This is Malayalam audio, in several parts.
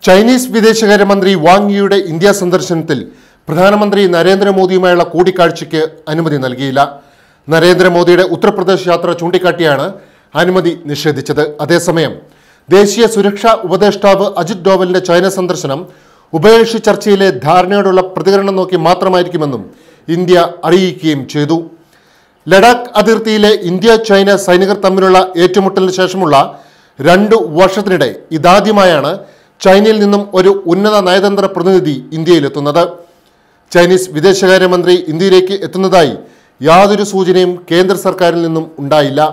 ചൈനീസ് വിദേശകാര്യമന്ത്രി വാങ് യിയുടെ ഇന്ത്യ സന്ദർശനത്തിൽ പ്രധാനമന്ത്രി നരേന്ദ്രമോദിയുമായുള്ള കൂടിക്കാഴ്ചയ്ക്ക് അനുമതി നൽകിയില്ല നരേന്ദ്രമോദിയുടെ ഉത്തർപ്രദേശ് യാത്ര ചൂണ്ടിക്കാട്ടിയാണ് അനുമതി നിഷേധിച്ചത് അതേസമയം ദേശീയ സുരക്ഷാ ഉപദേഷ്ടാവ് അജിത് ഡോവലിന്റെ ചൈന സന്ദർശനം ഉഭയകക്ഷി ചർച്ചയിലെ ധാരണയോടുള്ള പ്രതികരണം നോക്കി മാത്രമായിരിക്കുമെന്നും ഇന്ത്യ അറിയിക്കുകയും ചെയ്തു ലഡാക്ക് അതിർത്തിയിലെ ഇന്ത്യ ചൈന സൈനികർ തമ്മിലുള്ള ഏറ്റുമുട്ടലിന് ശേഷമുള്ള രണ്ടു വർഷത്തിനിടെ ഇതാദ്യമായാണ് ചൈനയിൽ നിന്നും ഒരു ഉന്നത നയതന്ത്ര പ്രതിനിധി ഇന്ത്യയിലെത്തുന്നത് ചൈനീസ് വിദേശകാര്യമന്ത്രി ഇന്ത്യയിലേക്ക് എത്തുന്നതായി യാതൊരു സൂചനയും കേന്ദ്ര സർക്കാരിൽ നിന്നും ഉണ്ടായില്ല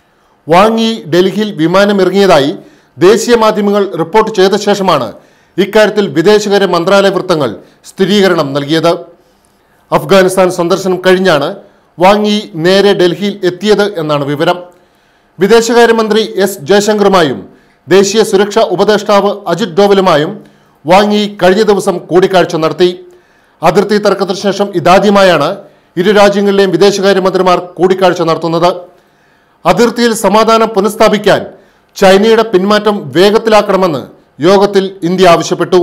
വാങ്ങി ഡൽഹിയിൽ വിമാനമിറങ്ങിയതായി ദേശീയ മാധ്യമങ്ങൾ റിപ്പോർട്ട് ചെയ്ത ശേഷമാണ് ഇക്കാര്യത്തിൽ വിദേശകാര്യ മന്ത്രാലയ വൃത്തങ്ങൾ സ്ഥിരീകരണം നൽകിയത് അഫ്ഗാനിസ്ഥാൻ സന്ദർശനം കഴിഞ്ഞാണ് വാങ്ങി നേരെ ഡൽഹിയിൽ എത്തിയത് എന്നാണ് വിവരം വിദേശകാര്യമന്ത്രി എസ് ജയശങ്കറുമായും ദേശീയ സുരക്ഷാ ഉപദേഷ്ടാവ് അജിത് ഡോവലുമായും വാങ്ങി കഴിഞ്ഞ ദിവസം കൂടിക്കാഴ്ച നടത്തി അതിർത്തി തർക്കത്തിന് ശേഷം ഇതാദ്യമായാണ് ഇരു രാജ്യങ്ങളിലെയും വിദേശകാര്യമന്ത്രിമാർ കൂടിക്കാഴ്ച നടത്തുന്നത് അതിർത്തിയിൽ സമാധാനം പുനഃസ്ഥാപിക്കാൻ ചൈനയുടെ പിന്മാറ്റം വേഗത്തിലാക്കണമെന്ന് യോഗത്തിൽ ഇന്ത്യ ആവശ്യപ്പെട്ടു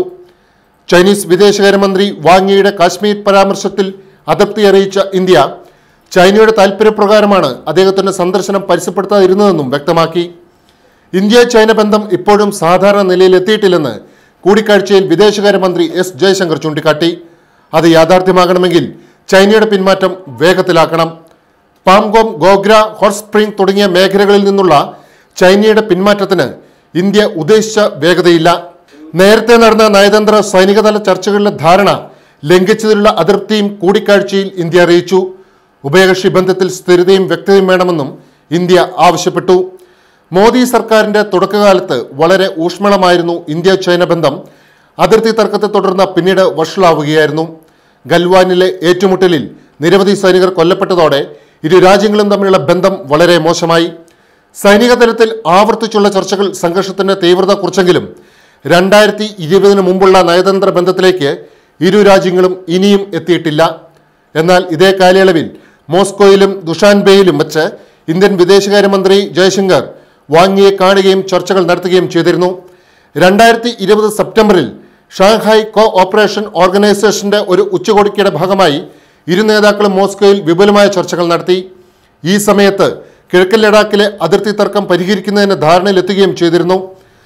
ചൈനീസ് വിദേശകാര്യമന്ത്രി വാങ്ങിയുടെ കാശ്മീർ പരാമർശത്തിൽ അതൃപ്തി അറിയിച്ച ഇന്ത്യ ചൈനയുടെ താൽപ്പര്യപ്രകാരമാണ് അദ്ദേഹത്തിന്റെ സന്ദർശനം പരസ്യപ്പെടുത്താതിരുന്നതെന്നും വ്യക്തമാക്കി ഇന്ത്യ ചൈന ബന്ധം ഇപ്പോഴും സാധാരണ നിലയിൽ എത്തിയിട്ടില്ലെന്ന് കൂടിക്കാഴ്ചയിൽ വിദേശകാര്യമന്ത്രി എസ് ജയശങ്കർ ചൂണ്ടിക്കാട്ടി അത് യാഥാർത്ഥ്യമാകണമെങ്കിൽ ചൈനയുടെ പിന്മാറ്റം വേഗത്തിലാക്കണം പാംഗോം ഗോഗ്ര ഹോട്ട് സ്പ്രിംഗ് തുടങ്ങിയ മേഖലകളിൽ നിന്നുള്ള ചൈനയുടെ പിന്മാറ്റത്തിന് ഇന്ത്യ ഉദ്ദേശിച്ച വേഗതയില്ല നേരത്തെ നടന്ന നയതന്ത്ര സൈനികതല ചർച്ചകളിലെ ധാരണ ലംഘിച്ചതിലുള്ള അതൃപ്തിയും കൂടിക്കാഴ്ചയിൽ ഇന്ത്യ അറിയിച്ചു ഉഭയകക്ഷി ബന്ധത്തിൽ സ്ഥിരതയും വ്യക്തതയും വേണമെന്നും ഇന്ത്യ ആവശ്യപ്പെട്ടു മോദി സർക്കാരിന്റെ തുടക്കകാലത്ത് വളരെ ഊഷ്മളമായിരുന്നു ഇന്ത്യ ചൈന ബന്ധം അതിർത്തി തർക്കത്തെ തുടർന്ന് പിന്നീട് വഷളാവുകയായിരുന്നു ഗൽവാനിലെ ഏറ്റുമുട്ടലിൽ നിരവധി സൈനികർ കൊല്ലപ്പെട്ടതോടെ ഇരു രാജ്യങ്ങളും തമ്മിലുള്ള ബന്ധം വളരെ മോശമായി സൈനിക തലത്തിൽ ആവർത്തിച്ചുള്ള ചർച്ചകൾ സംഘർഷത്തിന്റെ തീവ്രത കുറച്ചെങ്കിലും രണ്ടായിരത്തി ഇരുപതിന് മുമ്പുള്ള നയതന്ത്ര ബന്ധത്തിലേക്ക് ഇരു രാജ്യങ്ങളും ഇനിയും എത്തിയിട്ടില്ല എന്നാൽ ഇതേ കാലയളവിൽ മോസ്കോയിലും ദുഷാൻബേയിലും വെച്ച് ഇന്ത്യൻ വിദേശകാര്യമന്ത്രി ജയശങ്കർ വാങ്ങിയെ കാണുകയും ചർച്ചകൾ നടത്തുകയും ചെയ്തിരുന്നു രണ്ടായിരത്തി ഇരുപത് സെപ്റ്റംബറിൽ ഷാങ്ഹായ് കോ ഓപ്പറേഷൻ ഓർഗനൈസേഷന്റെ ഒരു ഉച്ചകോടിക്കയുടെ ഭാഗമായി ഇരു നേതാക്കളും മോസ്കോയിൽ വിപുലമായ ചർച്ചകൾ നടത്തി ഈ സമയത്ത് കിഴക്കൻ ലഡാക്കിലെ അതിർത്തി തർക്കം പരിഹരിക്കുന്നതിന് ധാരണയിലെത്തുകയും ചെയ്തിരുന്നു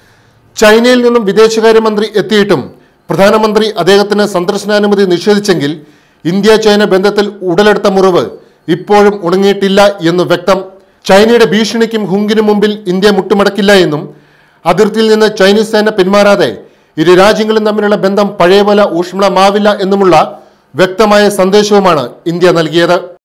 ചൈനയിൽ നിന്നും വിദേശകാര്യമന്ത്രി എത്തിയിട്ടും പ്രധാനമന്ത്രി അദ്ദേഹത്തിന് സന്ദർശനാനുമതി നിഷേധിച്ചെങ്കിൽ ഇന്ത്യ ചൈന ബന്ധത്തിൽ ഉടലെടുത്ത മുറിവ് ഇപ്പോഴും ഉണങ്ങിയിട്ടില്ല എന്ന് വ്യക്തം ചൈനയുടെ ഭീഷണിക്കും ഹുങ്കിനും മുമ്പിൽ ഇന്ത്യ മുട്ടുമടക്കില്ല എന്നും അതിർത്തിയിൽ നിന്ന് ചൈനീസ് സേന പിന്മാറാതെ ഇരു രാജ്യങ്ങളും തമ്മിലുള്ള ബന്ധം പഴയ പോലെ ഊഷ്മളമാവില്ല എന്നുമുള്ള വ്യക്തമായ സന്ദേശവുമാണ് ഇന്ത്യ നൽകിയത്